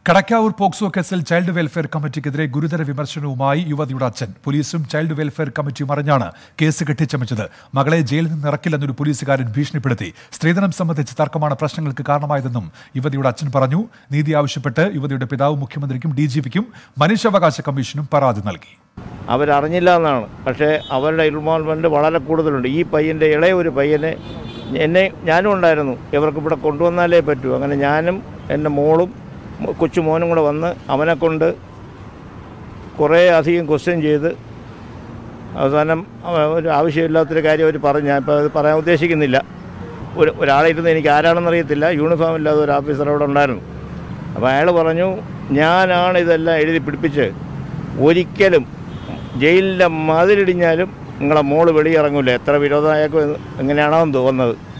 Kadakkavoor POCSO കേസിൽ child welfare കമ്മിറ്റിക്കെതിരെ ഗുരുതര വിമർശനവുമായി യുവതിയുടെ അച്ഛൻ പോലീസും ചൈൽഡ് വെൽഫെയർ കമ്മിറ്റിയും അറിഞ്ഞാണ് കേസ് കെട്ടിച്ചമച്ചത് മകളെ ജയിലിൽ നിന്ന് ഇറക്കില്ലെന്നൊരു പോലീസുകാരൻ ഭീഷണിപ്പെടുത്തി സ്ത്രീധനം സംബന്ധിച്ച തർക്കമാണ് പ്രശ്നങ്ങൾക്ക് കാരണമായതെന്നും യുവതിയുടെ അച്ഛൻ പറഞ്ഞു നീതി ആവശ്യപ്പെട്ട് യുവതിയുടെ പിതാവ് മുഖ്യമന്ത്രിക്കും ഡി ജി പിക്കും മനുഷ്യാവകാശ കമ്മീഷനും പരാതി നൽകി അവരറിഞ്ഞില്ല എന്നാണ് പക്ഷേ അവരുടെ ഇൻവോൾവ്മെൻറ്റ് വളരെ കൂടുതലുണ്ട് ഈ പയ്യൻ്റെ ഇളയ ഒരു പയ്യനെ എന്നെ ഞാനും ഉണ്ടായിരുന്നു ഇവർക്ക് ഇവിടെ കൊണ്ടുവന്നാലേ പറ്റൂ അങ്ങനെ ഞാനും എൻ്റെ മോളും കൊച്ചു മോനും കൂടെ വന്ന് അവനെ കൊണ്ട് കുറേ അധികം ക്വസ്റ്റ്യൻ ചെയ്ത് അവസാനം അവ- ഒരു ആവശ്യമില്ലാത്തൊരു കാര്യം അവർ പറഞ്ഞു ഞാൻ ഇപ്പോൾ അത് പറയാൻ ഉദ്ദേശിക്കുന്നില്ല ഒരു ഒരാളെ ഇരുന്ന് എനിക്ക് ആരാണെന്ന് അറിയത്തില്ല യൂണിഫോം ഇല്ലാതെ ഒരു ഓഫീസർ അവിടെ ഉണ്ടായിരുന്നു അപ്പോൾ അയാൾ പറഞ്ഞു ഞാനാണ് ഇതെല്ലാം എഴുതി പിടിപ്പിച്ച് ഒരിക്കലും ജയിലിൻ്റെ മതിലിടിഞ്ഞാലും നിങ്ങളെ മോള് വെളിയിറങ്ങില്ല എത്ര വിരോധം അയാൾക്ക് എങ്ങനെയാണോ തോന്നുന്നത്